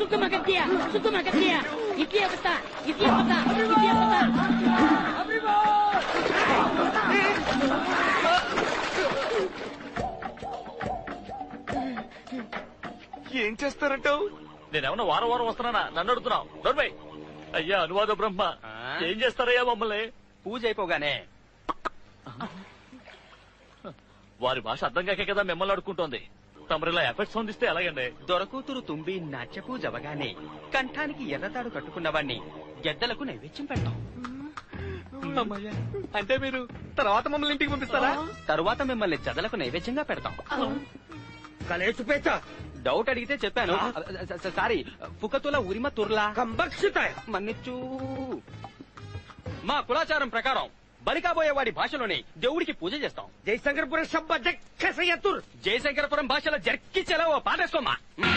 Sukuma Katia, Sukuma Katia, Itia Pata, Itia Pata, Itia Pata. ఏం చేస్తారంటావు నేనేమన్నా వారం వారం వస్తున్నానా నన్ను అడుగుతున్నావు దొరబై అయ్యా అనువాద బ్రహ్మ ఆ? ఏం చేస్తారయ్యా మమ్మల్ని పూజ అయిపోగానే వారి భాష అర్థం కాకే కదా మిమ్మల్ని అడుక్కుంటోంది తమరిలా ఎఫెక్ట్స్ అందిస్తే ఎలాగండి దొరకూతురు తుంబి నాట్య పూజ అవగానే కంఠానికి ఎర్రతాడు కట్టుకున్నవాణ్ణి గెద్దలకు నైవేద్యం పెడతాం అంటే మీరు తర్వాత మమ్మల్ని ఇంటికి పంపిస్తారా తరువాత మిమ్మల్ని జదలకు నైవేద్యంగా పెడతాం కలేసు పేచ డౌట్ అడిగితే చెప్పాను స- స- సారీ పుకతుల ఉరిమ తుర్లా కంబక్షితాయ మన్నిచ్చు మా కులాచారం ప్రకారం బలి కాబోయే వాడి భాషలోనే దేవుడికి పూజ చేస్తాం జయశంకర్పురం సబ్బ జక్కసయ్యతుర్ జయశంకరపురం భాషలో జర్కిచ్చేలా ఓ పాటేసుకోమా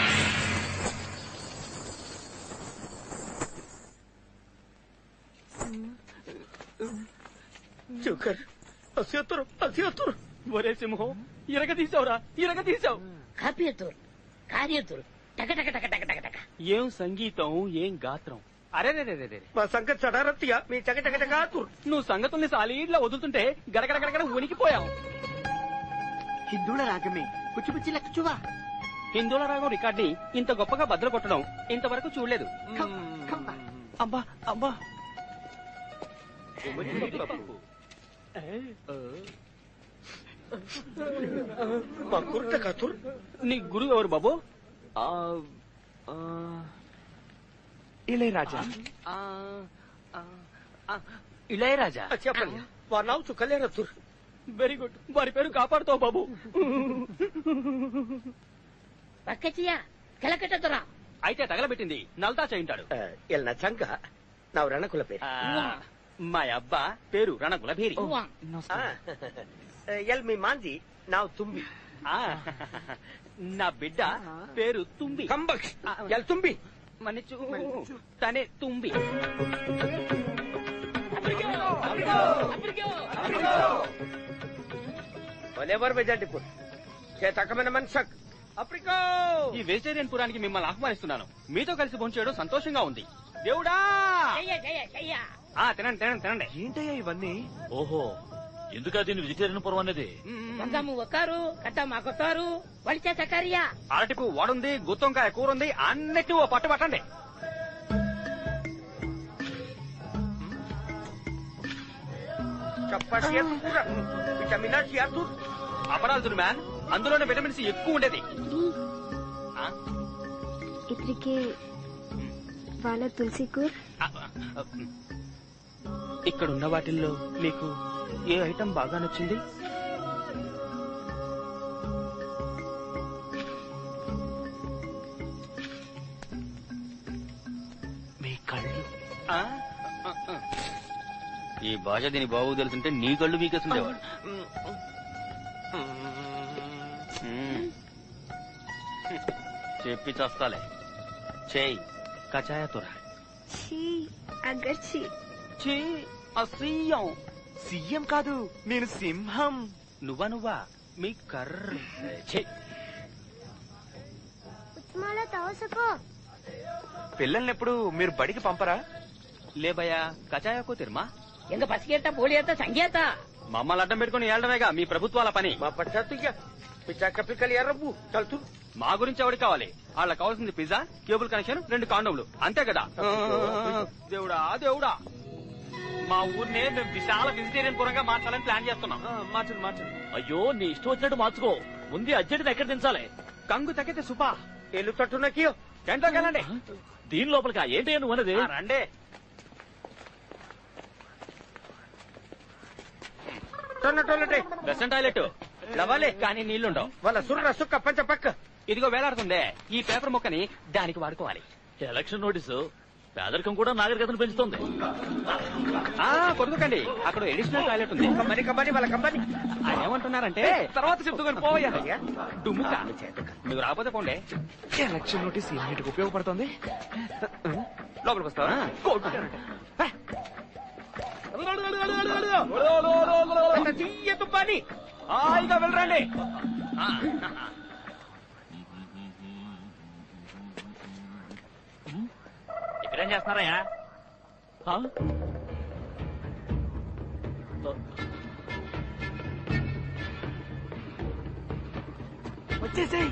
జోకర్ అసియతుర్ అసియతుర్ ఒరే సింహం ఇరగ తీసావురా ఇరగ తీసావు Kapiatur, Karyatur, Taka Taka Taka Taka Taka Taka. ఏం సంగీతం ఏం గాత్రం అరే రే రే రే రే. మా సంగతి చడారత్తియ మీ చక చక చకాతుర్ నువ్వు సంగతుల్ని సాలీడ్లా వదులుతుంటే గడగడ గడగడ ఉనికిపోయావు హిందువుల రాగమే పుచ్చిపుచ్చి లెక్కచువా హిందువుల రాగం రికార్డ్ని ఇంత గొప్పగా బద్దలు కొట్టడం ఇంతవరకు చూడలేదు అబ్బా అబ్బా మా కుర్త కతుర్ నీ గురువు ఎవరు బాబు ఇళయరాజా ఆ, ఆ, ఆ, ఇళయరాజా చెప్పండి వారు నావు చుక్కలేరతుర్ వెరీ గుడ్ వారి పేరు కాపాడుతావు బాబు Pakatia, Kalakatatura. అయితే తగలబెట్టింది నల్తా చేయింటాడు ఎల్ నచ్చంక నావు రణకుల పేరు ఆ, మా అబ్బా పేరు రణ గులభేరి Uang. ఆ, ఎల్ మీ మాంది నావు తుంబి ఆ, నా బిడ్డ పేరు తుంబి కంబక్ష్ ఎల్ తుంబి మన్నిచ్చు తనే తుంబి వలెవర్ బెజాటిపూర్ చేతకమైన మన్షక్ అప్రికో ఈ వెజిటేరియన్ పురానికి మిమ్మల్ని ఆహ్వానిస్తున్నాను మీతో కలిసి భోంచేయడం సంతోషంగా ఉంది దేవుడా Jaya, Jaya, Jaya. ఆ తినండి తినండి తినండి ఏంటయ్యా ఇవన్నీ ఓహో ఎందుకా దీన్ని వెజిటేరియన్ పురం అనేది మ్మ్. Wangamu wakaru, kata makotaru, walicha sakaria. అరటిపు వాడుంది గుత్తొంకాయ కూర ఉంది అన్నిటి ఓ పట్టు పట్టండి చప్పాటి విటమినా సియాతుర్ అపరాలు చూడు మ్యాన్ అందులోనే విటమిన్ సి ఎక్కువ ఉండేది ఆ? ఇద్దరికి వాళ్ళ తులసి కూర్ ఆ, ఆ, ఇక్కడ ఉన్న వాటిల్లో మీకు ఏ ఐటమ్ బాగా నచ్చింది మీ కళ్ళు ఆ? ఆ, ఆ. ఈ భాష దీని బాగు తెలుసుంటే నీ కళ్ళు వీకేస్తుండేవాడు మ్మ్. చెప్పి చస్తాలే చేయి కచాయతురా ఛీ అగర్చి చే అసహ్యం సీఎం కాదు నేను సింహం నువ్వా నువ్వా మీ కర్ర ఛే ఉస్మాలో తవసకో పిల్లల్ని ఎప్పుడు మీరు బడికి పంపరా లేబయ్యా కచాయకో తిరుమా Enga pasiketa, polieta, sangyeta. మమ్మల్ని అడ్డం పెట్టుకుని ఏళ్ళడమేగా మీ ప్రభుత్వాల పని మా పశ్చాత్తుగా పిచ్చాక పిక్కలు ఎర్రబ్బు చల్తు మా గురించి ఎవరికి కావాలి వాళ్ళకి కావాల్సింది పిజ్జా కేబుల్ కనెక్షన్ రెండు కాండోమ్లు అంతే కదా దేవుడా దేవుడా మా ఊరినే మేము విశాల వెజిటేరియన్ పురంగా మార్చాలని ప్లాన్ చేస్తున్నాం మార్చండి మార్చండి అయ్యో నీ ఇష్టం వచ్చినట్టు మార్చుకో ముందు అర్జెంట్ ఎక్కడ దించాలి కంగు తగ్గితే సుపా ఎల్లు తట్టునకియో టెంట్లోకి వెళ్ళండి దీని లోపలికి ఏంటి నువ్వు అన్నది ఆ, రండి టొన్నటొల్లటే వెస్టర్న్ టాయిలెట్ లవ్వాలి కానీ నీళ్లుండవు వాళ్ళ సుర్ర సుక్క పంచ పక్క ఇదిగో వేలాడుతుందే ఈ పేపర్ ముక్కని దానికి వాడుకోవాలి ఎలక్షన్ నోటీసు పేదరికం కూడా నాగరికతను పెంచుతుంది ఆ కొడుకండి అక్కడ ఎడిషనల్ టాయిలెట్ ఉంది కంపెనీ కంపెనీ వాళ్ళ కంపెనీ ఆయన ఏమంటున్నారంటే తర్వాత చెప్తుకొని పోయా డుమ్ముక నువ్వు రాకపోతే పోండే ఎలక్షన్ నోటీస్ ఎన్నిటికి ఉపయోగపడుతుంది లోపలికి వస్తావా తీయదు పని హాయిగా వెళ్ళరండి మీరేం చేస్తున్నారా వచ్చేసాయి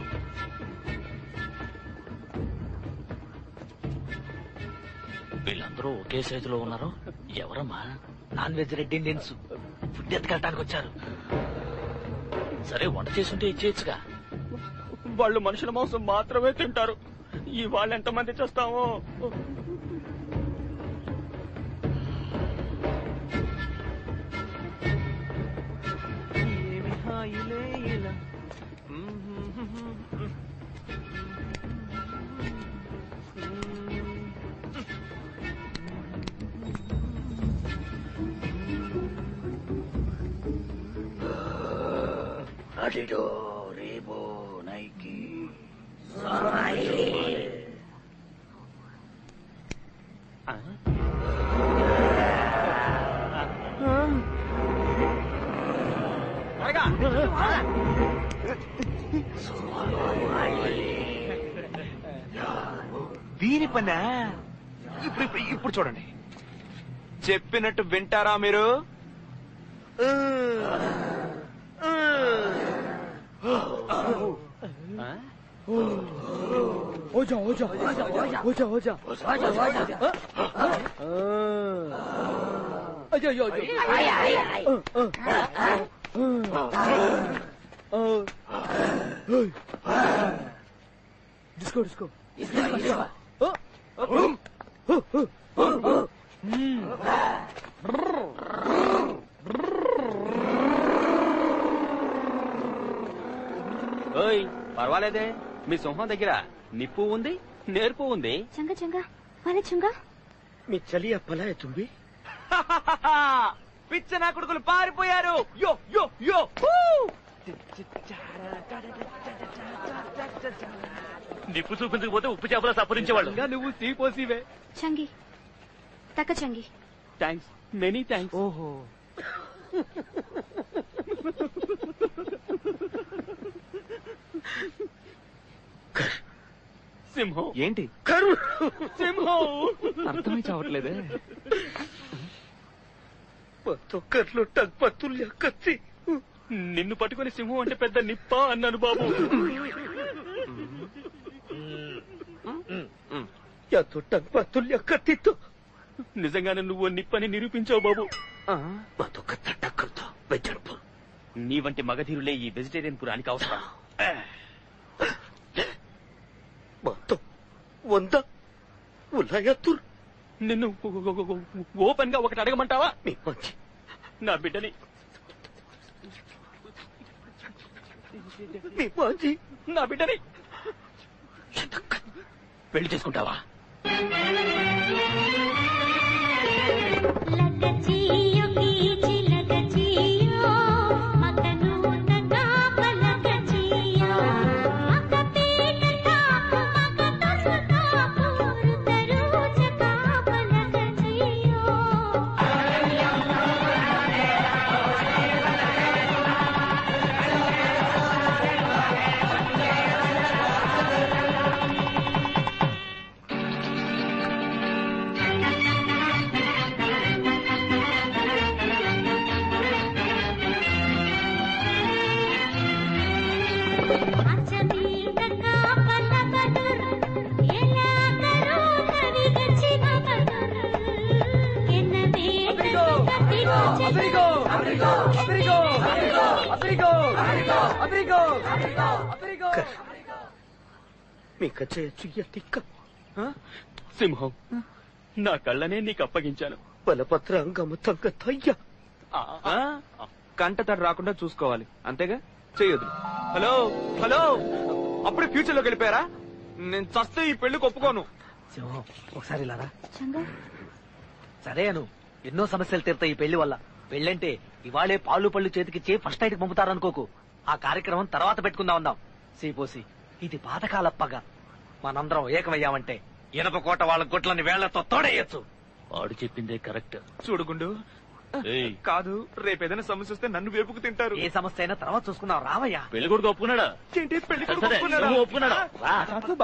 వీళ్ళందరూ ఒకే సైజు లో ఉన్నారు ఎవరమ్మా non veg red Indians food ఎత్తుకెళ్ళడానికి వచ్చారు సరే వంట చేసుంటే ఇచ్చేయచ్చుగా వాళ్ళు మనుషుల మాంసం మాత్రమే తింటారు ఈ వాళ్ళు ఎంతమంది చేస్తామో ఏమి హాయిలే ఇలా. అడిడో రేబో నైకి దీని పనా ఇప్పుడు ఇప్పుడు ఇప్పుడు చూడండి చెప్పినట్టు వింటారా మీరు ఓయ్ పర్వాలేదే మీ సింహం దగ్గర నిప్పు ఉంది నేర్పు ఉంది చంగ చంగ వాళ్ళ చంగ మీ చలియ పలాయ తుంబి పిచ్చ నా కొడుకులు పారిపోయారు యో యో యో నిప్పు చూపించకపోతే ఉప్పు చేపలు సపరించేవాళ్ళు నువ్వు సీపోసివే చంగి తక్క చంగి థ్యాంక్స్ మెనీ థ్యాంక్స్ ఓహో సింహం ఏంటి సింహం అర్థమై చావట్లేదే పత్తొక్కర్లు టగ్పత్తుల్య కత్తి నిన్ను పట్టుకుని సింహం అంటే పెద్ద నిప్ప అన్నాను బాబు యాతో టగ్పత్తుల్య కత్తితో నిజంగానే నువ్వు నిప్పని నిరూపించావు బాబు మతొక్క తట్టక్కలతో వెచ్చడుపు నీ వంటి మగధీరులే ఈ వెజిటేరియన్ పురానికి అవసరం మొత్తం వంద ఉలయతుర్ నిన్ను ఓపెన్ గా ఒకటి అడగమంటావా మీ మంచి నా బిడ్డని మీ మంచి నా బిడ్డని పెళ్లి చేసుకుంటావా లగజియో కీచి లగజియో మకను తగా పలగజియో మక పీట తాపు మక తసు తాపు రుతరు చకా పలగజియో అచమీ తకా పలబదుర్ ఎలా కరో కవి గచిన బదుర్ ఎన్నవే కతిగో అబ్రిగో అబ్రిగో అబ్రిగో అబ్రిగో అబ్రిగో అబ్రిగో మీ కచ్చయచ్చు తిక్క సింహం నా కళ్ళనే నీకు అప్పగించాను బలపత్ర అంగము తంగ తయ్య ఆ? కంట తడి రాకుండా చూసుకోవాలి అంతేగా చెయ్యొద్దు హలో హలో అప్పుడు ఫ్యూచర్ లోకి వెళ్ళిపోయారా నేను చస్తే ఈ పెళ్లికి ఒప్పుకోను సింహం ఒకసారి ఇలారా చంగ సరే అను ఎన్నో సమస్యలు తీరుతాయి ఈ పెళ్లి వల్ల పెళ్ళంటే ఇవాళే పాలు పళ్ళు చేతికిచ్చి ఫస్ట్ నైట్ పంపుతారనుకోకు ఆ కార్యక్రమం తర్వాత పెట్టుకుందాం అందాం సీపోసి ఇది పాతకాలప్పగా మనందరం ఏకమయ్యామంటే ఇనప కోట వాళ్ళ గుట్లని వేళ్లతో తోడేయచ్చు వాడు చెప్పిందే కరెక్ట్ చూడుగుండు ఏయ్, కాదు రేపు ఏదైనా సమస్య వస్తే నన్ను వేపుకు తింటారు ఏ సమస్య అయినా తర్వాత చూసుకుందాం రావయ్యా పెళ్లి కొడుకు ఒప్పుకున్నాడా ఏంటి పెళ్లి కొడుకు సరే ఒప్పుకున్నాడా? నువ్వు ఒప్పుకున్నాడా రా.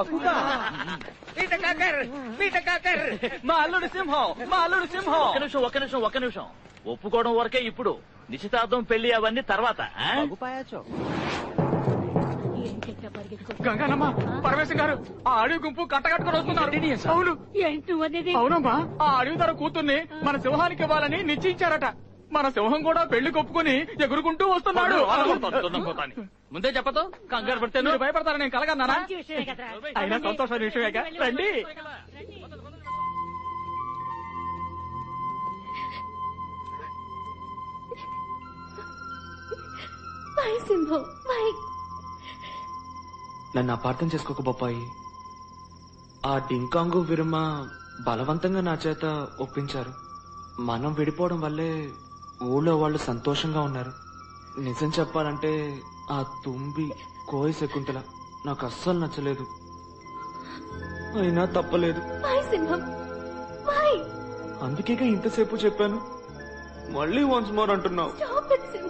మా అల్లుడు సింహం మా అల్లుడు సింహం ఒక్క నిమిషం ఒక్క నిమిషం ఒక్క నిమిషం ఒప్పుకోవడం వరకే ఇప్పుడు నిశ్చితార్థం పెళ్లి అవన్నీ తర్వాత ఆ? గంగానమ్మ పరమేశం గారు ఆ అడవి గుంపు కట్టకట్టుకుని వస్తున్నారు అవును ఏంటి నువ్వు అనేది అవునమ్మా ఆ అడవి ధర కూతుర్ని మన సింహానికి ఇవ్వాలని నిశ్చయించారట మన సింహం కూడా పెళ్లి కొప్పుకుని ఎగురుకుంటూ వస్తున్నాడు ముందే చెప్పదు కంగారు పడితే మీరు భయపడతారని నేను కలగన్నానా మంచి విషయమే కదరా అయినా సంతోషమైన విషయమేగా రండి బై సింహం బై నన్ను అపార్థం చేసుకోక బొప్పాయి ఆ డింకాంగు విరమ బలవంతంగా నా చేత ఒప్పించారు మనం విడిపోవడం వల్లే ఊళ్ళో వాళ్ళు సంతోషంగా ఉన్నారు నిజం చెప్పాలంటే ఆ తుంబి కోయి శకుంతల నాకు అస్సలు నచ్చలేదు అయినా తప్పలేదు బై సింహం బై అందుకేగా ఇంతసేపు చెప్పాను మళ్ళీ వన్స్ మోర్ అంటున్నావు స్టాప్ ఇట్ సింహం